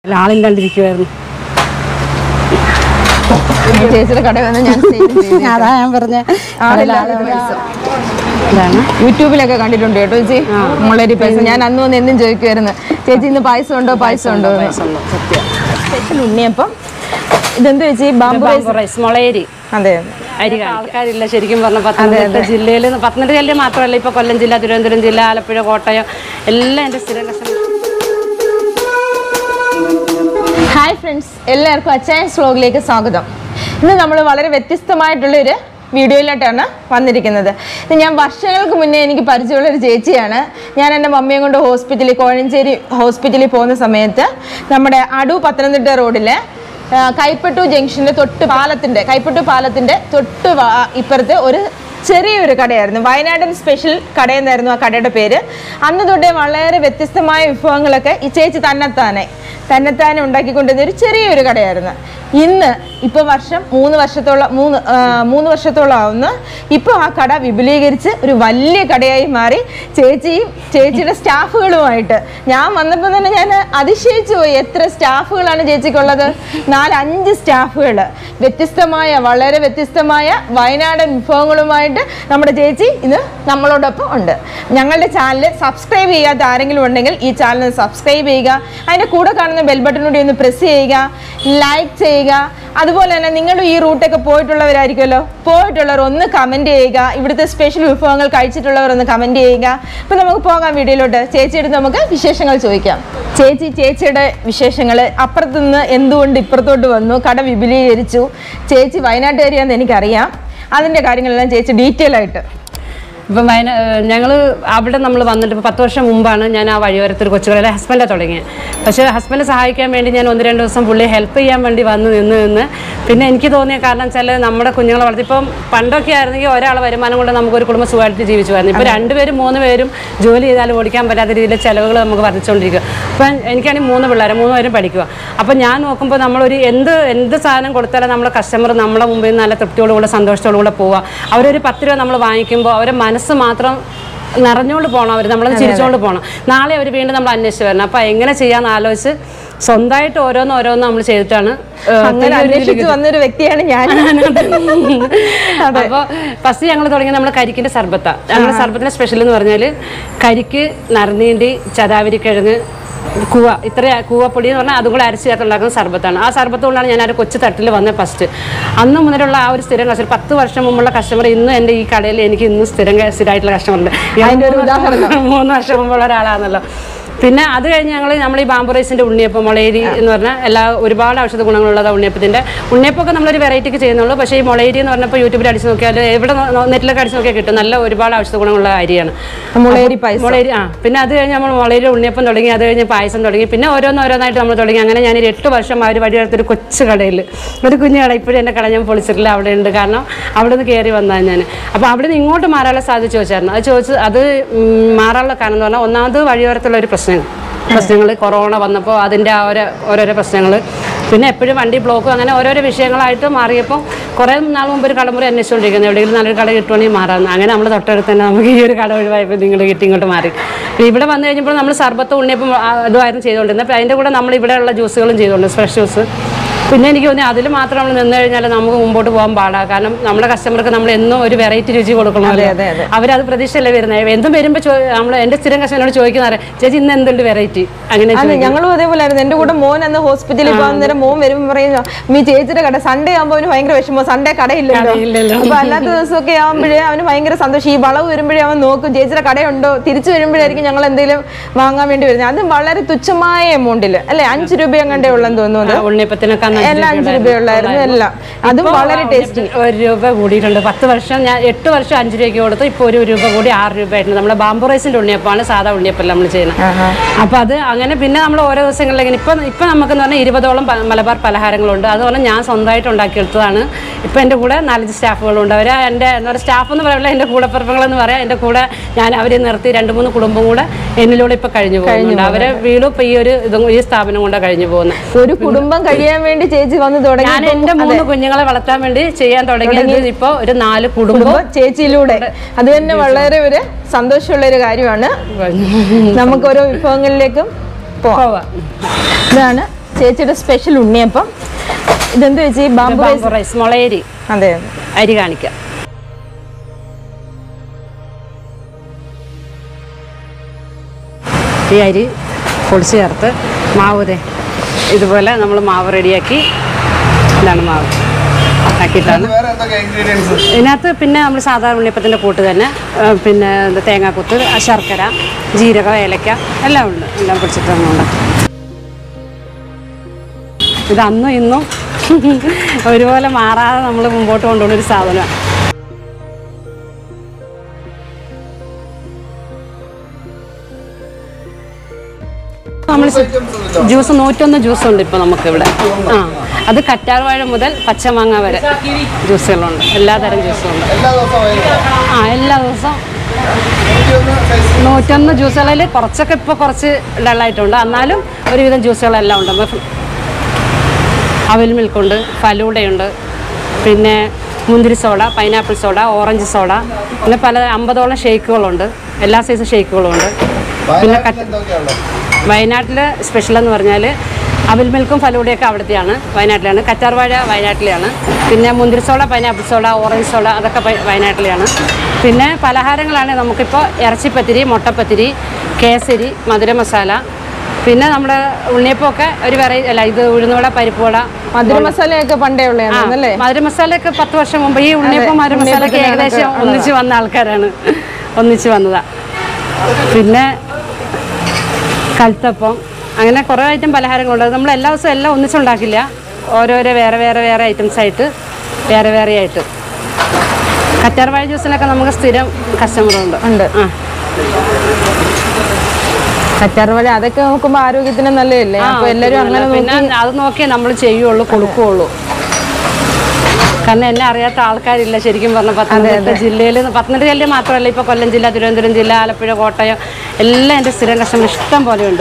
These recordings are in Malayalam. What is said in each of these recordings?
ആളില്ലാണ്ടിരിക്കുമായിരുന്നു ചേച്ചിയുടെ കട വന്ന് ഞാൻ sale ചെയ്തു. അതാ ഞാൻ പറഞ്ഞ ആളില്ലാതെ പായസം. ഇതാണ് യൂട്യൂബിലൊക്കെ കണ്ടിട്ടുണ്ട് കേട്ടോ ചേച്ചി മുളരി പായസം ഞാൻ അന്ന് വന്ന് എന്നും ചോദിക്കുമായിരുന്നു ചേച്ചി ഇന്ന് പായസം ഉണ്ടോ പായസം ഉണ്ടോ എന്ന്. പായസമുള്ളൂ, സത്യം സ്പെഷ്യൽ ഉണ്ണിയപ്പം ഇതെന്ത് ചേച്ചി ബാമ്പു റൈസ് ബാമ്പു റൈസ് മുളയരി അതെ അരി ആൾക്കാരില്ല ശരിക്കും പറഞ്ഞ പത്തനംതിട്ട ജില്ലയിൽ പത്തനംതിട്ട ജില്ല മാത്രമല്ല ഇപ്പൊ കൊല്ലം ജില്ല തിരുവനന്തപുരം ജില്ല ആലപ്പുഴ കോട്ടയം എല്ലാം എൻ്റെ സ്ഥിരം കസ്റ്റമർ ഹായ് ഫ്രണ്ട്സ് എല്ലാവർക്കും അച്ചായൻസ് വ്ലോഗിലേക്ക് സ്വാഗതം ഇന്ന് നമ്മൾ വളരെ വ്യത്യസ്തമായിട്ടുള്ളൊരു വീഡിയോയിലായിട്ടാണ് വന്നിരിക്കുന്നത് ഇത് ഞാൻ വർഷങ്ങൾക്ക് മുന്നേ എനിക്ക് പരിചയമുള്ള ഒരു ചേച്ചിയാണ് ഞാൻ എൻ്റെ മമ്മിയും കൊണ്ട് ഹോസ്പിറ്റലിൽ കോഴഞ്ചേരി ഹോസ്പിറ്റലിൽ പോകുന്ന സമയത്ത് നമ്മുടെ അടു പത്തനംതിട്ട റോഡിലെ ആ, കൈപ്പട്ടു ജംഗ്ഷൻ്റെ തൊട്ട് പാലത്തിൻ്റെ കൈപ്പട്ടു പാലത്തിൻ്റെ തൊട്ട് വാ- ഇപ്പുറത്ത് ഒരു ചെറിയൊരു കടയായിരുന്നു വയനാടൻ സ്പെഷ്യൽ കടയെന്നായിരുന്നു ആ കടയുടെ പേര് അന്ന് തൊട്ടേ വളരെ വ്യത്യസ്തമായ വിഭവങ്ങളൊക്കെ ഈ ചേച്ചി തന്നെത്താനെ തന്നെത്താനെ ഉണ്ടാക്കിക്കൊണ്ടിരുന്ന ഒരു ചെറിയൊരു കടയായിരുന്നു ഇന്ന് ഇപ്പോൾ വർഷം മൂന്ന് വർഷത്തോളം മൂന്ന് ആ, മൂന്ന് വർഷത്തോളം ആവുന്നു ഇപ്പോൾ ആ കട വിപുലീകരിച്ച് ഒരു വലിയ കടയായി മാറി ചേച്ചിയും ചേച്ചിയുടെ സ്റ്റാഫുകളുമായിട്ട് ഞാൻ വന്നപ്പോൾ തന്നെ ഞാൻ അതിശയിച്ചു പോയി എത്ര സ്റ്റാഫുകളാണ് ചേച്ചിക്കുള്ളത് നാലഞ്ച് സ്റ്റാഫുകൾ വ്യത്യസ്തമായ വളരെ വ്യത്യസ്തമായ വയനാടൻ വിഭവങ്ങളുമായിട്ട് നമ്മുടെ ചേച്ചി ഇന്ന് നമ്മളോടൊപ്പം ഉണ്ട് ഞങ്ങളുടെ ചാനൽ സബ്സ്ക്രൈബ് ചെയ്യാത്ത ആരെങ്കിലും ഉണ്ടെങ്കിൽ ഈ ചാനൽ സബ്സ്ക്രൈബ് ചെയ്യുക അതിൻ്റെ കൂടെ കാണുന്ന ബെൽ ബട്ടൺ കൂടി ഒന്ന് പ്രസ് ചെയ്യുക ലൈക്ക് ചെയ്യുക അതുപോലെ തന്നെ നിങ്ങൾ ഈ റൂട്ടൊക്കെ പോയിട്ടുള്ളവരായിരിക്കുമല്ലോ പോയിട്ടുള്ളവർ ഒന്ന് കമൻറ്റ് ചെയ്യുക ഇവിടുത്തെ സ്പെഷ്യൽ വിഭവങ്ങൾ കഴിച്ചിട്ടുള്ളവർ ഒന്ന് കമൻറ്റ് ചെയ്യുക അപ്പോൾ നമുക്ക് പോകാം വീഡിയോയിലോട്ട് ചേച്ചിയുടെ നമുക്ക് വിശേഷങ്ങൾ ചോദിക്കാം ചേച്ചി ചേച്ചിയുടെ വിശേഷങ്ങൾ അപ്പുറത്തുനിന്ന് എന്തുകൊണ്ട് ഇപ്പുറത്തോട്ട് വന്നു കട വിപുലീകരിച്ചു ചേച്ചി വയനാട്ടുകാരിയാന്ന് എനിക്കറിയാം അതിൻ്റെ കാര്യങ്ങളെല്ലാം ചേച്ചി ഡീറ്റെയിൽ ആയിട്ട് ഇപ്പം വയന ഞങ്ങൾ അവിടെ നമ്മൾ വന്നിട്ട് ഇപ്പോൾ പത്ത് വർഷം മുമ്പാണ് ഞാൻ ആ വഴിയോരത്തൊരു കൊച്ചുകളെ ഹസ്ബൻഡെ തുടങ്ങിയത് പക്ഷേ ഹസ്ബൻഡ് സഹായിക്കാൻ വേണ്ടി ഞാൻ ഒന്ന് രണ്ട് ദിവസം പുള്ളിയെ ഹെൽപ്പ് ചെയ്യാൻ വേണ്ടി വന്ന് നിന്ന് നിന്ന് പിന്നെ എനിക്ക് തോന്നിയ കാരണം വെച്ചാൽ നമ്മുടെ കുഞ്ഞുങ്ങളെ വളർത്തി ഇപ്പം പണ്ടൊക്കെ ആയിരുന്നെങ്കിൽ ഒരാൾ വരുമാനം കൊണ്ട് നമുക്കൊരു കുടുംബം സുഖമായിട്ട് ജീവിച്ചു വരുന്നു ഇപ്പോൾ രണ്ടുപേരും മൂന്ന് പേരും ജോലി ചെയ്താലും ഓടിക്കാൻ പറ്റാത്ത രീതിയിൽ ചിലവുകൾ നമുക്ക് വർദ്ധിച്ചുകൊണ്ടിരിക്കുക അപ്പം എനിക്കാണെങ്കിൽ മൂന്ന് പിള്ളേരെ മൂന്ന് പേരും പഠിക്കുക അപ്പം ഞാൻ നോക്കുമ്പോൾ നമ്മളൊരു എന്ത് എന്ത് സാധനം കൊടുത്താലും നമ്മളെ കസ്റ്റമർ നമ്മളെ മുമ്പിൽ നിന്ന് നല്ല തൃപ്തിയോടുകൂടെ സന്തോഷത്തോടുകൂടെ പോവുക അവരൊരു പത്ത് രൂപ നമ്മൾ വാങ്ങിക്കുമ്പോൾ അവരെ മനസ്സ് മാത്രം നിറഞ്ഞുകൊണ്ട് പോകണം അവർ നമ്മളത് ചിരിച്ചുകൊണ്ട് പോകണം നാളെ അവർ വീണ്ടും നമ്മൾ അന്വേഷിച്ച് വരണം അപ്പം എങ്ങനെ ചെയ്യാമെന്ന് ആലോചിച്ച് സ്വന്തമായിട്ട് ഓരോന്ന് ഓരോന്ന് നമ്മൾ ചെയ്തിട്ടാണ് ഏഹ്, അങ്ങനെ ഈ ഒരു ഇതിലേക്ക് അന്വേഷിച്ച് വന്നൊരു വ്യക്തിയാണ് ഞാൻ അപ്പോൾ ഫസ്റ്റ് ഞങ്ങൾ തുടങ്ങിയ നമ്മുടെ കരിക്കിന്റെ സർബത്ത ഞങ്ങളുടെ സർബത്തിന്റെ സ്പെഷ്യൽ എന്ന് പറഞ്ഞാൽ കരിക്ക് നറുനീണ്ടി ചതാവരിക്കിഴങ്ങ് കൂവ ഇത്ര കൂവപ്പൊടി എന്ന് പറഞ്ഞാൽ അതും കൂടെ അരച്ച് ചേർത്തുണ്ടാക്കുന്ന സർബത്താണ് ആ സർബത്ത് കൊണ്ടാണ് ഞാൻ ആ ഒരു കൊച്ചു തട്ടിൽ വന്നത് ഫസ്റ്റ് അന്ന് മുതലുള്ള ആ ഒരു സ്ഥിരം കസ്റ്റമർ പത്ത് വർഷം മുമ്പുള്ള കസ്റ്റമർ ഇന്ന് എൻ്റെ ഈ കടയിൽ എനിക്ക് ഇന്ന് സ്ഥിരം സ്ഥിരമായിട്ടുള്ള കസ്റ്റമർ ഉണ്ട് അതിന്റെ ഒരു ഉദാഹരണം. മൂന്ന് വർഷം മുമ്പുള്ള ഒരാളാണല്ലോ പിന്നെ അത് കഴിഞ്ഞ് ഞങ്ങൾ നമ്മൾ ഈ ബാമ്പു റൈസിൻ്റെ ഉണ്ണിയപ്പം മുളയരി എന്ന് പറഞ്ഞാൽ എല്ലാ ഒരുപാട് ഔഷധ ഗുണങ്ങളുള്ളത് ഉണ്ണിയപ്പത്തിൻ്റെ ഉണ്ണിയപ്പമൊക്കെ നമ്മളൊരു വെറൈറ്റിക്ക് ചെയ്യുന്നുള്ളൂ പക്ഷേ ഈ മുളയരി എന്ന് പറഞ്ഞപ്പോൾ യൂട്യൂബിൽ അടിച്ച് നോക്കിയാൽ എവിടെ നോ- നെറ്റിലൊക്കെ അടിച്ച് നോക്കിയാൽ കിട്ടും നല്ല ഒരുപാട് ഔഷധ ഗുണമുള്ള അരിയാണ് മുളയരി പായസം മുളയരി ആ പിന്നെ അത് കഴിഞ്ഞ് നമ്മൾ മുളയരി ഉണ്ണിയപ്പം തുടങ്ങി അത് കഴിഞ്ഞ് പായസം തുടങ്ങി പിന്നെ ഓരോന്ന് ഓരോന്നായിട്ട് നമ്മൾ തുടങ്ങി അങ്ങനെ ഞാൻ ഒരു എട്ട് വർഷം ആ ഒരു വഴിയെടുത്തൊരു കൊച്ചു കടയിൽ ഒരു കുഞ്ഞു കട ഇപ്പോഴും എൻ്റെ കട ഞാൻ പൊളിച്ചിട്ടില്ല അവിടെ ഉണ്ട് കാരണം അവിടെ നിന്ന് കയറി വന്നതാണ് ഞാൻ അപ്പോൾ അവിടെ നിന്ന് ഇങ്ങോട്ട് മാറാനുള്ള സാധ്യത ചോദിച്ചായിരുന്നു അത് ചോദിച്ച് അത് ഉം, മാറാനുള്ള കാരണം എന്ന് പറഞ്ഞാൽ ഒന്നാമത് വഴിയോരത്തുള്ള ഒരു പ്രശ്നം പ്രശ്നങ്ങൾ കൊറോണ വന്നപ്പോൾ അതിൻ്റെ ആ ഒരു ഓരോരോ പ്രശ്നങ്ങൾ പിന്നെ എപ്പോഴും വണ്ടി ബ്ലോക്കും അങ്ങനെ ഓരോരോ വിഷയങ്ങളായിട്ട് മാറിയപ്പോൾ കുറേ നാൾ മുമ്പ് ഒരു കടമുറി അന്വേഷിച്ചുകൊണ്ടിരിക്കുന്നത് എവിടെയെങ്കിലും നല്ലൊരു കട കിട്ടുവാണെങ്കിൽ മാറാമെന്ന് അങ്ങനെ നമ്മൾ തൊട്ടടുത്ത് തന്നെ നമുക്ക് ഈ ഒരു കട ഒഴിവായപ്പോൾ നിങ്ങൾ കിട്ടി ഇങ്ങോട്ട് മാറി പിന്നെ ഇവിടെ വന്നു കഴിഞ്ഞപ്പോൾ നമ്മൾ സർബത്ത് ഉണ്ണിയപ്പം ആ, ഇതുമായിരുന്നു ചെയ്തുകൊണ്ടിരുന്നത് അപ്പോൾ അതിൻ്റെ കൂടെ നമ്മൾ ഇവിടെയുള്ള ജ്യൂസുകളും ചെയ്തുകൊണ്ട് ഫ്രഷ് ജ്യൂസ് പിന്നെ എനിക്ക് തോന്നി അതിൽ മാത്രം നമ്മൾ നിന്ന് കഴിഞ്ഞാൽ നമുക്ക് മുമ്പോട്ട് പോകാൻ പാടാണ് കാരണം നമ്മുടെ കസ്റ്റമർക്ക് നമ്മൾ എന്നും ഒരു വെറൈറ്റി രുചി കൊടുക്കണമല്ലോ അതെ, അതെ. അവരത് പ്രതീക്ഷയല്ലേ വരുന്നത് എന്തും വരുമ്പോൾ നമ്മൾ എൻ്റെ സ്ഥിരം കസ്റ്റമറിനോട് ചോദിക്കുന്നവരെ ചേച്ചി ഇന്ന് എന്തുണ്ട് വെറൈറ്റി അങ്ങനെ അതെ ചോദിക്കും. ഞങ്ങളും അതേപോലെ ആയിരുന്നു എന്റെ കൂടെ മോൻ അന്ന് ഹോസ്പിറ്റലിൽ പോകുന്ന നേരം മോൻ വരുമ്പോൾ പറയുന്നു മീ ചേച്ചിയുടെ കട സൺഡേ ആകുമ്പോൾ അവന് ഭയങ്കര വിഷമോ സൺഡേ കടയില്ലല്ലോ കടയില്ലല്ലോ. അപ്പൊ അല്ലാത്ത ദിവസമൊക്കെ ആകുമ്പോഴേ അവന് ഭയങ്കര സന്തോഷം ഈ വളവ് വരുമ്പോഴേ അവൻ നോക്കും ചേച്ചിയുടെ കടയുണ്ടോ തിരിച്ചു വരുമ്പോഴായിരിക്കും ഞങ്ങൾ എന്തെങ്കിലും വാങ്ങാൻ വേണ്ടി വരുന്നത് അത് വളരെ തുച്ഛമായ എമൗണ്ടിൽ അല്ലെ അഞ്ച് രൂപ എങ്ങാണ്ടേ ഉള്ളെന്ന് തോന്നുന്നു ആ, ഉണ്ണിയപ്പത്തിനൊക്കെ അന്ന് അഞ്ച് എല്ലാം അഞ്ച് രൂപയുണ്ടായിരുന്നു. രൂപയുള്ളായിരുന്നു എല്ലാം അതും ഇപ്പൊ വളരെ ടേസ്റ്റി ഒരു രൂപ കൂടിയിട്ടുണ്ട് പത്ത് വർഷം ഞാൻ എട്ട് വർഷം അഞ്ച് രൂപയ്ക്ക് കൊടുത്തു ഇപ്പോൾ ഒരു രൂപ കൂടി ആറ് രൂപ ആയിട്ടുണ്ട് നമ്മുടെ ബാമ്പു റൈസിന്റെ ഉണ്ണിയപ്പമാണ് സാധാ ഉണ്ണിയപ്പം നമ്മൾ ചെയ്യുന്നത് അപ്പോൾ അത് അങ്ങനെ പിന്നെ നമ്മൾ ഓരോ ദിവസങ്ങളിലേക്ക് ഇപ്പം ഇപ്പം നമുക്കെന്ന് പറഞ്ഞാൽ ഇരുപതോളം പ- മലബാർ പലഹാരങ്ങളുണ്ട് അതുപോലെ ഞാൻ സ്വന്തമായിട്ട് ഉണ്ടാക്കിയെടുത്തതാണ് ഇപ്പം എൻ്റെ കൂടെ നാലഞ്ച് സ്റ്റാഫുകളുണ്ട് അവർ എൻ്റെ എന്താ പറയുക സ്റ്റാഫ് എന്ന് പറയുമ്പോൾ എൻ്റെ കൂടെ പിറപ്പുകളെന്ന് പറയാം എൻ്റെ കൂടെ ഞാൻ അവരെ നിർത്തി രണ്ട് മൂന്ന് കുടുംബം കൂടെ എന്നിലൂടെ ഇപ്പം കഴിഞ്ഞു പോകുന്നുണ്ട് അവരെ വീടും ഇപ്പം ഈ ഒരു ഇതും ഈ സ്ഥാപനം കൊണ്ടാണ് കഴിഞ്ഞു പോകുന്നത് ഒരു കുടുംബം കഴിയാൻ വേണ്ടി ചേച്ചി വന്ന് തുടങ്ങി ഞാൻ എന്റെ മൂന്ന് കുഞ്ഞുങ്ങളെ വളർത്താൻ വേണ്ടി ചെയ്യാൻ തുടങ്ങിയത് ഇപ്പൊ ഒരു നാല് കുടുംബം കുടുംബം ചേച്ചിയിലൂടെ അത് തന്നെ വളരെ ഒരു സന്തോഷമുള്ള ഒരു കാര്യമാണ് നമുക്ക് ഓരോ വിഭവങ്ങളിലേക്കും പോവാം പോവാം ഇതാണ് ചേച്ചിയുടെ സ്പെഷ്യൽ ഉണ്ണിയപ്പം ഇതെന്ത് ചേച്ചി ബാമ്പു റൈസ് ബാമ്പു റൈസ് മുളയരി അതെ അരി കാണിക്കാം ഈ അരി പൊടിച്ച് ചേർത്ത് മാവ് ദേ ഇതുപോലെ നമ്മൾ മാവ് റെഡിയാക്കി ഇതാണ് മാവ് ആക്കിയിട്ടാണ് വേറെ എന്തൊക്കെ ഇൻഗ്രീഡിയൻസ് ഇതിനകത്ത് പിന്നെ നമ്മൾ സാധാരണ ഉണ്ണിയപ്പത്തിൻ്റെ കൂട്ട് തന്നെ ആ, പിന്നെ എന്താ തേങ്ങാക്കൊത്ത് ശർക്കര ജീരകം ഏലക്ക എല്ലാം ഉണ്ട് എല്ലാം പൊടിച്ചിട്ട് നമ്മളുണ്ട് ഇത് അന്നും ഇന്നും ഒരുപോലെ മാറാതെ നമ്മൾ മുമ്പോട്ട് കൊണ്ടുപോകുന്ന ഒരു സാധനമാണ് നമ്മൾ ജ്യൂസ് നൂറ്റൊന്ന് ജ്യൂസ് ഉണ്ട് ഇപ്പോൾ നമുക്കിവിടെ ആ അത് കറ്റാർവാഴ മുതൽ പച്ചമാങ്ങ വരെ ജ്യൂസുകളുണ്ട് എല്ലാ തരം ജ്യൂസും ഉണ്ട് എല്ലാ ദിവസവും വൈകുന്നേരം ആ എല്ലാ ദിവസവും നൂറ്റിയൊന്ന് സൈസ് നൂറ്റൊന്ന് ജ്യൂസുകളിൽ കുറച്ചൊക്കെ ഇപ്പോൾ കുറച്ച് ഡള്ളായിട്ടുണ്ട് എന്നാലും ഒരുവിധം ജ്യൂസുകളെല്ലാം ഉണ്ട് നമ്മൾ അവൽ മിൽക്കുണ്ട് ഫലൂഡയുണ്ട് പിന്നെ മുന്തിരി soda pineapple soda orange soda പിന്നെ പല അമ്പതോളം ഷേക്കുകളുണ്ട് എല്ലാ സൈസ് ഷേക്കുകളും ഉണ്ട് പിന്നെ വയനാട്ടിൽ കട്ട് എന്തൊക്കെയുള്ളത് വയനാട്ടിൽ സ്പെഷ്യൽ എന്ന് പറഞ്ഞാൽ അവിൽ മിൽക്കും ഫലൂടയൊക്കെ അവിടുത്തെയാണ് വയനാട്ടിലാണ് കറ്റാർവാഴ വയനാട്ടിലാണ് പിന്നെ മുന്തിരി soda pineapple soda orange soda അതൊക്കെ പ- വയനാട്ടിലാണ് പിന്നെ പലഹാരങ്ങളാണ് നമുക്കിപ്പോൾ ഇറച്ചിപ്പത്തിരി മുട്ടപ്പത്തിരി കേസരി മധുര മസാല പിന്നെ നമ്മുടെ ഉണ്ണിയപ്പമൊക്കെ ഒരു വെറൈറ്റി അല്ല ഇത് ഉഴുന്നുവട പരിപ്പുവട മധുര മസാലയൊക്കെ പണ്ടേ ഉള്ളതാണല്ലേ മധുര മസാലയൊക്കെ പത്ത് വർഷം മുമ്പ് ഈ ഉണ്ണിയപ്പം മധുര മസാലയൊക്കെ ഉണ്ണിയപ്പത്തിനകത്ത് ഏകദേശം ഒന്നിച്ച് വന്ന ആൾക്കാരാണ് ഒന്നിച്ച് വന്നതാ പിന്നെ കൽത്തപ്പം അങ്ങനെ കുറേ ഐറ്റം പലഹാരങ്ങളുണ്ട് നമ്മൾ എല്ലാ ദിവസവും എല്ലാം ഒന്നിച്ചുണ്ടാക്കില്ല ഓരോരോ വേറെ വേറെ വേറെ ഐറ്റംസ് ആയിട്ട് വേറെ വേറെ ആയിട്ട് കറ്റാർവാഴ ജ്യൂസിനൊക്കെ നമുക്ക് സ്ഥിരം കസ്റ്റമറുണ്ട് ഉണ്ട് ആ കറ്റാർവാഴ അതൊക്കെ നോക്കുമ്പോ ആരോഗ്യത്തിന് നല്ലതല്ലേ ആ, അപ്പൊ എല്ലാരും അങ്ങനെ പിന്നെ നോക്കി അത് നോക്കിയേ നമ്മൾ ചെയ്യുള്ളൂ കൊടുക്കുകയുള്ളൂ കാരണം എന്നെ അറിയാത്ത ആൾക്കാരില്ല ശരിക്കും പറഞ്ഞ പത്തനംതിട്ട ജില്ലയിൽ പത്തനംതിട്ട ജില്ല മാത്രമല്ല ഇപ്പോൾ കൊല്ലം ജില്ല തിരുവനന്തപുരം ജില്ല ആലപ്പുഴ കോട്ടയം എല്ലാം എൻ്റെ സ്ഥിരം കസ്റ്റമർ ഇഷ്ടം പോലെയുണ്ട്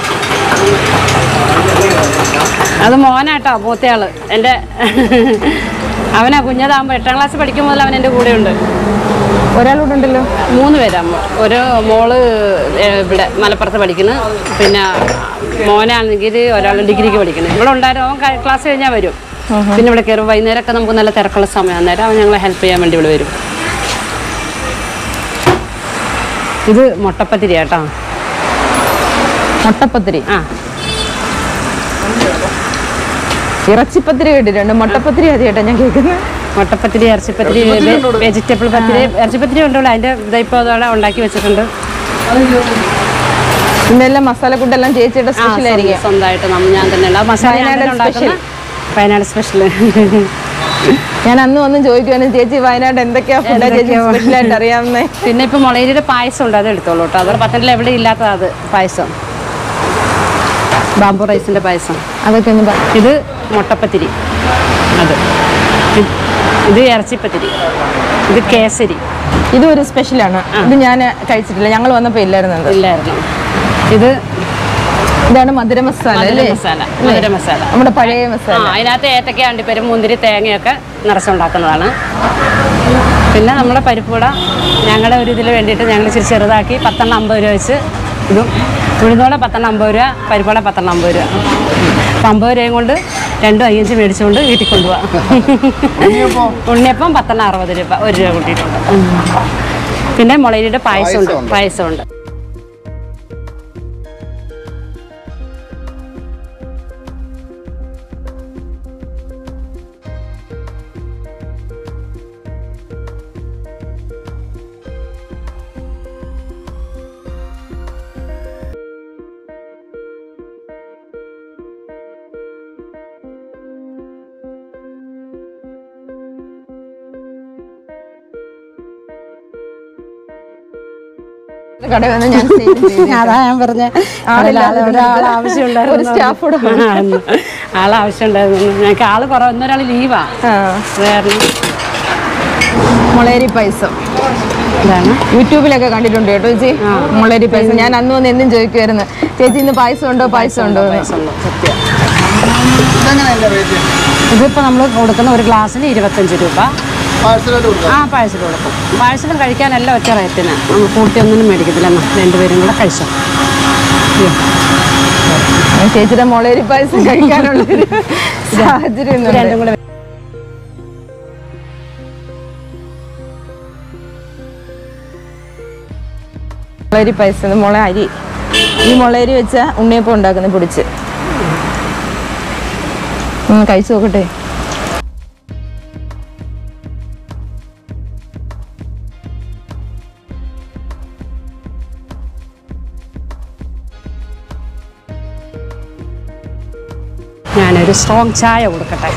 അത് മോനാട്ടോ മൂത്തയാള് എൻ്റെ അവനാ കുഞ്ഞതാകുമ്പോൾ എട്ടാം ക്ലാസ് പഠിക്കും മുതൽ അവൻ എൻ്റെ കൂടെയുണ്ട് ഒരാളൂടെ ഉണ്ടല്ലോ മൂന്ന് പേരാണ് ഒരു മോള് ഏഹ്, ഇവിടെ മലപ്പുറത്ത് പഠിക്കുന്നു പിന്നെ മോനാണെങ്കിൽ ഒരാൾ ഡിഗ്രിക്ക് പഠിക്കുന്നു ഇവിടെ ഉണ്ടായിരുന്നു അവൻ ക- ക്ലാസ് കഴിഞ്ഞാൽ വരും പിന്നെ ഇവിടെ കയറും വൈകുന്നേരമൊക്കെ നമുക്ക് നല്ല തിരക്കുള്ള സമയം അന്നേരം അവൻ ഞങ്ങളെ ഹെൽപ്പ് ചെയ്യാൻ വേണ്ടി ഇവിടെ വരും ഇത് മുട്ടപ്പത്തിരി കേട്ടോ മുട്ടപ്പത്തിരി ആ ഇറച്ചിപ്പത്തിരി കേട്ടിട്ടുണ്ട് മുട്ടപ്പത്തിരി ആദ്യമായിട്ടാ ഞാൻ കേൾക്കുന്നത് മുട്ടപ്പത്തിരി ഇറച്ചിപ്പത്തിരി വെജിറ്റബിൾ പത്തിരി ഇറച്ചിപ്പത്തിരി ഉണ്ടല്ലോ അതിൻ്റെ ഇതിപ്പോൾ അതോടെ ഉണ്ടാക്കി വെച്ചിട്ടുണ്ട് ഇന്നെല്ലാം മസാലക്കൂട്ടെല്ലാം ചേച്ചിയുടെ ആ, സ്പെഷ്യൽ ആയിരിക്കും സ്വന്തമായിട്ട് നമ്മ ഞാൻ തന്നെ ഉണ്ടാവും മസാല ഞാൻ വയനാടൻ തന്നെ ഉണ്ടാക്കുന്ന വയനാട് സ്പെഷ്യൽ ഞാൻ അന്ന് വന്ന് ചോദിക്കുവാനും ചേച്ചി വയനാട് എന്തൊക്കെയാ ഫുഡാ ചേച്ചി എന്തൊക്കെയാ? സ്പെഷ്യൽ ആയിട്ട് അറിയാവുന്നേ പിന്നെ ഇപ്പൊ മുളയിരിയുടെ പായസം ഉണ്ട് അത് എടുത്തോളൂ കേട്ടോ അത് പത്തനംതിട്ട എവിടെ ഇല്ലാത്തതാ അത് പായസം ബാമ്പു റൈസിന്റെ പായസം അതൊക്കെ ഒന്ന് പറ ഇത് മുട്ടപ്പത്തിരി അത് ഇത് ഇത് ഇറച്ചിപ്പത്തിരി ഇത് കേസരി ഇതും ഒരു സ്പെഷ്യലാണ് ഇത് ഞാൻ കഴിച്ചിട്ടില്ല ഞങ്ങൾ വന്നപ്പോ ഇല്ലായിരുന്നു അത്. ഇല്ലായിരുന്നു ഇത് ഇതാണ് മധുര മസാല മധുര അല്ലേ മസാല മധുര മസാല നമ്മുടെ പഴയ ആ മസാല അതിനകത്ത് ഏത്തക്ക അണ്ടിപ്പരും മുന്തിരി തേങ്ങയൊക്കെ നിറച്ചുണ്ടാക്കുന്നതാണ് പിന്നെ നമ്മുടെ പരിപ്പുവട ഞങ്ങളുടെ ഒരു ഇതിൽ വേണ്ടിയിട്ട് ഞങ്ങൾ ഇച്ചിരി ചെറുതാക്കി പത്തെണ്ണം അമ്പത് രൂപ വെച്ച് ഇതും ഉഴുന്നോടെ പത്തെണ്ണം അമ്പത് രൂപ പരിപ്പുവട പത്തെണ്ണം അമ്പത് രൂപ അപ്പം അമ്പത് രൂപയും കൊണ്ട് രണ്ടും അയ്യഞ്ച് മേടിച്ചുകൊണ്ട് വീട്ടിൽ കൊണ്ടുപോകാം ഉണ്ണിയപ്പം ഉണ്ണിയപ്പം പത്തെണ്ണം അറുപത് രൂപ ഒരു രൂപ കൂട്ടിയിട്ടുണ്ട് പിന്നെ മുളയിരിയുടെ പായസമുണ്ട് പായസമുണ്ട്. പായസമുണ്ട് കട വന്ന് ഞാൻ save ചെയ്തു. അതാ ഞാൻ പറഞ്ഞ ആളില്ലാതെ ഒരാൾ ആവശ്യമുണ്ടായിരുന്നു ഒരു staff കൂടെ ആൾ ആവശ്യമുണ്ടായിരുന്നു ഞങ്ങൾക്ക് ആള് കുറവ് ഒന്നൊരാൾ ലീവാ ആ, വേറെ മുളയരി പായസം ഇതാണ് യൂട്യൂബിലൊക്കെ കണ്ടിട്ടുണ്ട് കേട്ടോ ചേച്ചി മുളയരി പായസം ഞാൻ അന്ന് വന്ന് എന്നും ചോദിക്കുമായിരുന്നു ചേച്ചി ഇന്ന് പായസം ഉണ്ടോ പായസം ഉണ്ടോ എന്ന്. പായസമുള്ളൂ, സത്യം ഇതെങ്ങനെ അതിന്റെ റേറ്റ് ഇതിപ്പോൾ നമ്മൾ കൊടുക്കുന്ന ഒരു ഗ്ലാസ്സിന് ഇരുപത്തഞ്ച് രൂപ പാഴ്സലായിട്ട് കൊടുക്കാം ആ പാഴ്സൽ കൊടുക്കും പാഴ്സലും കഴിക്കാനല്ല ഒറ്റ റേറ്റിന് നമ്മൾ കൂട്ടി ഒന്നിനും മേടിക്കത്തില്ല എന്നാ രണ്ടുപേരും കൂടെ കഴിച്ചോ അയ്യോ. ചേച്ചിയുടെ മുളേരി പായസം കഴിക്കാനുള്ള ഒരു സാഹചര്യം ഇത് ഇന്നുണ്ട്. രണ്ടും കൂടെ മുളേരി പായസം ഇത് മുള അരി ഈ മുളേരി വെച്ച ഉണ്ണിയപ്പം ഉണ്ടാക്കുന്ന പൊടിച്ച് ഒന്ന് കഴിച്ചു നോക്കട്ടെ ഞാനൊരു സ്ട്രോങ് ചായ കൊടുക്കട്ടെ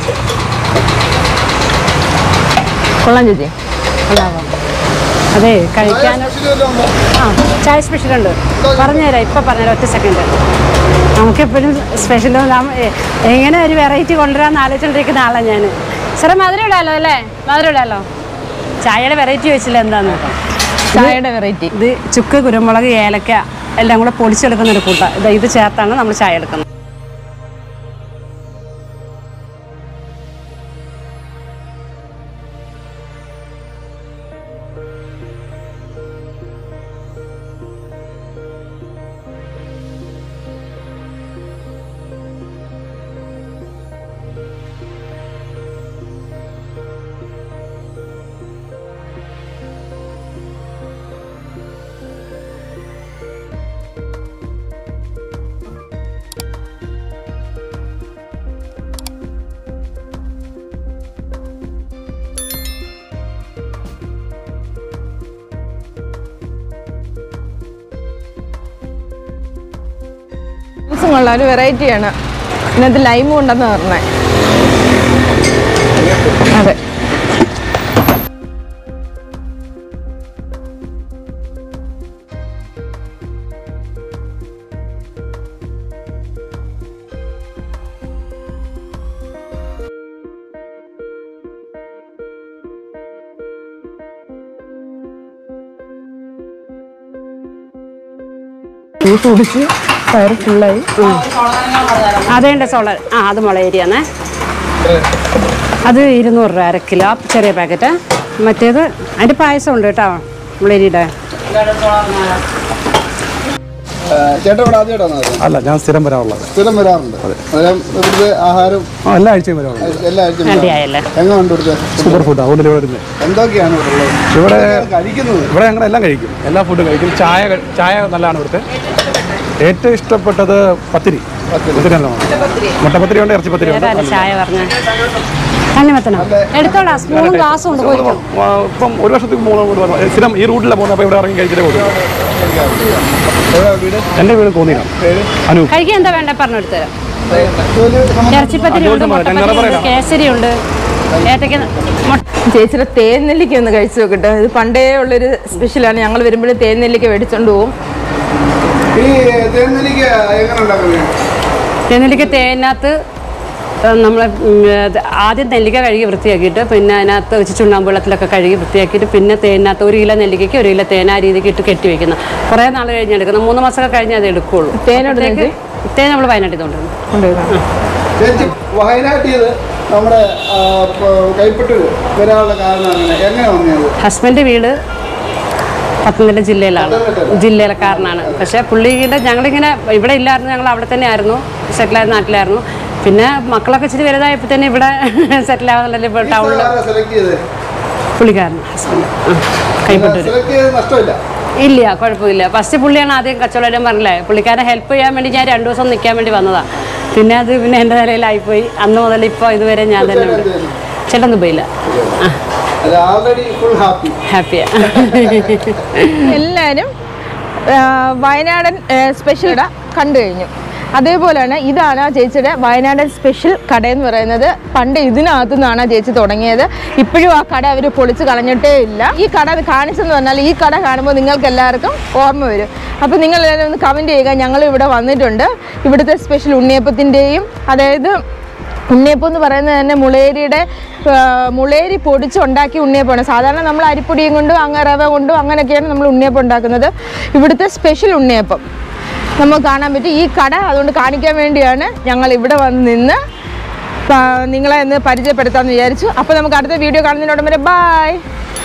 കൊള്ളാം ചേച്ചി കൊള്ളാമോ അതെ കഴിക്കാൻ ആ ചായ സ്പെഷ്യൽ ഉണ്ട് പറഞ്ഞുതരാം ഇപ്പം പറഞ്ഞുതരാം ഒറ്റ സെക്കൻഡ് നമുക്കെപ്പോഴും സ്പെഷ്യൽ എങ്ങനെ ഒരു വെറൈറ്റി കൊണ്ടുവരാമെന്ന് ആലോചിച്ചുകൊണ്ടിരിക്കുന്ന ആളാണ് ഞാൻ സാറേ മധുരം ഇടാലോ അല്ലേ മധുരം ഇടാലോ ചായയുടെ വെറൈറ്റി വെച്ചില്ല എന്താന്ന് ചായയുടെ വെറൈറ്റി ഇത് ചുക്ക് കുരുമുളക് ഏലക്ക എല്ലാം കൂടെ പൊടിച്ചെടുക്കുന്ന ഒരു കൂട്ട ഇത് ഇത് ചേർത്താണ് നമ്മൾ ചായ എടുക്കുന്നത് ജ്യൂസും കൊള്ളാം ഒരു വെറൈറ്റിയാണ് ഇതിനകത്ത് ലൈമും ഉണ്ടെന്ന് പറഞ്ഞേ അതെ ജ്യൂസ് കുടിച്ച് പയർ ഫുള്ളായി അതേണ്ട സോള ആ അത് മുളയരിയാണേ അത് ഇരുന്നൂറ് രൂപ അര കിലോ ആ ചെറിയ പാക്കറ്റ് മറ്റേത് അതിൻ്റെ പായസം ഉണ്ട് കേട്ടോ മുളയരിയുടെ ചേട്ടാ ഇവിടെ ആദ്യമായിട്ടാണ് വരുന്നത്? അല്ല ഞാൻ സ്ഥിരം വരാറുള്ളത് സ്ഥിരം വരാറുണ്ട് അന്നേരം ഇവിടുത്തെ ആഹാരം ആ എല്ലാ ആഴ്ചയും വരാറുള്ളത് എല്ലാ ആഴ്ചയും വേണ്ടിയായല്ലേ എങ്ങനെയുണ്ട് ഇവിടുത്തെ സൂപ്പർ ഫുഡ് അതുകൊണ്ട് ഇവിടെ വരുന്നത് എന്തൊക്കെയാണ് ഇവിടെ ഉള്ളത് ഇവിടെ കഴിക്കുന്നത് ഇവിടെ ഞങ്ങൾ എല്ലാം കഴിക്കും എല്ലാ ഫുഡും കഴിക്കും ചായ ക- ചായ നല്ലതാണ് ഇവിടുത്തെ ഏറ്റവും ഇഷ്ടപ്പെട്ടത് പത്തിരി പത്തിരി നല്ലതാണ് മുട്ടപ്പത്തിരി ഉണ്ട് ഇറച്ചിപ്പത്തിരി ഉണ്ട് ഏതായാലും ചായ പറഞ്ഞ തണ്ണിമത്തനോ എടുത്തോളാം സ്പൂണും ഗ്ലാസും ഉണ്ട് പോയിക്കോ ആ, ഇപ്പം ഒരു വർഷത്തേക്ക് മൂന്ന് കൂടി വന്നു സ്ഥിരം ഈ റൂട്ടിലാണ് പോകുന്നത് അപ്പോൾ ഇവിടെ ഇറങ്ങി കഴിച്ചിട്ടേ പോകും എവിടെ വീട് എൻ്റെ വീട് തോന്നിയാണ് പേര് അനു കഴിക്കാൻ എന്താ വേണ്ട പറഞ്ഞു എടുത്തുതരാം ജോലി സംബന്ധം ഇറച്ചിപ്പത്തിരി ഉണ്ട് ആ, ഞാൻ മുട്ടപ്പത്തിരി ഉണ്ട് പറയാം. കേസരി ഉണ്ട് ഏത്തക്ക മുട്ട ചേച്ചിയുടെ തേനെല്ലിക്ക ഒന്ന് കഴിച്ചു നോക്കട്ടെ ഇത് പണ്ടേ ഉള്ളൊരു സ്പെഷ്യലാണ് ഞങ്ങൾ വരുമ്പോഴും തേനെല്ലിക്ക മേടിച്ചോണ്ട് പോവും ഈ തേനെല്ലിക്ക എങ്ങനെ ഉണ്ടാക്കുന്നത് നെല്ലിക്ക തേനകത്ത് നമ്മൾ ആദ്യം നെല്ലിക്ക കഴുകി വൃത്തിയാക്കിയിട്ട് പിന്നെ അതിനകത്ത് വെച്ച് ചുണ്ണാമ്പ് വെള്ളത്തിലൊക്കെ കഴുകി വൃത്തിയാക്കിയിട്ട് പിന്നെ തേനകത്ത് ഒരു കിലോ നെല്ലിക്കയ്ക്ക് ഒരു കിലോ തേൻ ആ രീതിക്ക് ഇട്ട് കെട്ടി വെക്കുന്ന കുറേ നാൾ കഴിഞ്ഞ് എടുക്കുന്നത് മൂന്ന് മാസമൊക്കെ കഴിഞ്ഞ് അത് എടുക്കുകയുള്ളൂ തേൻ എവിടുന്നാ അപ്പോഴത്തേക്ക് തേൻ നമ്മൾ വയനാട്ടിൽ കൊണ്ടുവരുന്നു കൊണ്ടുവരാം ചേച്ചി വയനാട്ടിൽ ഇത് നമ്മുടെ ആ, പ- കൈപ്പറ്റൂർ വരാനുള്ള കാരണം അങ്ങനെ എങ്ങനെ വന്നത് ഹസ്ബൻഡ് വീട് പത്തനംതിട്ട ജില്ലയിലാണ് ജില്ലയിലക്കാരനാണ് പക്ഷേ പുള്ളിയുടെ ഞങ്ങളിങ്ങനെ ഇവിടെ ഇല്ലായിരുന്നു ഞങ്ങൾ അവിടെ തന്നെ ആയിരുന്നു സെറ്റിലായ നാട്ടിലായിരുന്നു പിന്നെ മക്കളൊക്കെ ഇച്ചിരി വലുതായപ്പോൾ തന്നെ ഇവിടെ സെറ്റിൽ ആവുന്നുണ്ടല്ലോ ഇപ്പോൾ ടൗണിൽ സെലക്ട് ചെയ്ത് പുള്ളിക്കാരൻ ഹസ്ബൻഡ് കൈപ്പറ്റൂർ സെലക്ട് ചെയ്ത് നഷ്ടമില്ല ഇല്ല കുഴപ്പമില്ല ഫസ്റ്റ് പുള്ളിയാണ് ആദ്യം കച്ചവടം പറഞ്ഞില്ലേ പുള്ളിക്കാരനെ ഹെൽപ്പ് ചെയ്യാൻ വേണ്ടി ഞാൻ രണ്ടു ദിവസം നിൽക്കാൻ വേണ്ടി വന്നതാണ് പിന്നെ അത് പിന്നെ എൻ്റെ നിലയിലായിപ്പോയി അന്ന് മുതൽ ഇപ്പോൾ ഇതുവരെ ഞാൻ തന്നെ ഉണ്ട് ചേട്ടൻ ദുബൈയില്ല അത് ആൾറെഡി ഫുൾ ഹാപ്പി ഹാപ്പിയാണ് എല്ലാവരും ആ, വയനാടൻ സ്പെഷ്യൽ കട കണ്ടു കഴിഞ്ഞു അതേപോലെയാണ് ഇതാണ് ആ ചേച്ചിയുടെ വയനാടൻ സ്പെഷ്യൽ കട എന്ന് പറയുന്നത് പണ്ട് ഇതിനകത്തു നിന്നാണ് ആ ചേച്ചി തുടങ്ങിയത് ഇപ്പോഴും ആ കട അവർ പൊളിച്ച് കളഞ്ഞിട്ടേ ഇല്ല ഈ കട കാണിച്ചെന്ന് പറഞ്ഞാൽ ഈ കട കാണുമ്പോൾ നിങ്ങൾക്ക് എല്ലാവർക്കും ഓർമ്മ വരും അപ്പോൾ നിങ്ങൾ എല്ലാവരും ഒന്ന് കമൻറ്റ് ചെയ്യുക ഞങ്ങൾ ഇവിടെ വന്നിട്ടുണ്ട് ഇവിടുത്തെ സ്പെഷ്യൽ ഉണ്ണിയപ്പത്തിൻ്റെയും അതായത് ഉണ്ണിയപ്പം എന്ന് പറയുന്നത് തന്നെ മുളേരിയുടെ ആ, മുളേരി പൊടിച്ചുണ്ടാക്കിയ ഉണ്ണിയപ്പമാണ് സാധാരണ നമ്മൾ അരിപ്പൊടിയും കൊണ്ടും അങ്ങ റവ കൊണ്ടും അങ്ങനെയൊക്കെയാണ് നമ്മൾ ഉണ്ണിയപ്പം ഉണ്ടാക്കുന്നത് ഇവിടുത്തെ സ്പെഷ്യൽ ഉണ്ണിയപ്പം നമുക്ക് കാണാൻ പറ്റും ഈ കട അതുകൊണ്ട് കാണിക്കാൻ വേണ്ടിയാണ് ഞങ്ങൾ ഇവിടെ വന്ന് നിന്ന് പ- നിങ്ങളെ ഒന്ന് പരിചയപ്പെടുത്താമെന്ന് വിചാരിച്ചു അപ്പോൾ നമുക്ക് അടുത്ത വീഡിയോ കാണുന്നതിനോടം വരെ ബായ്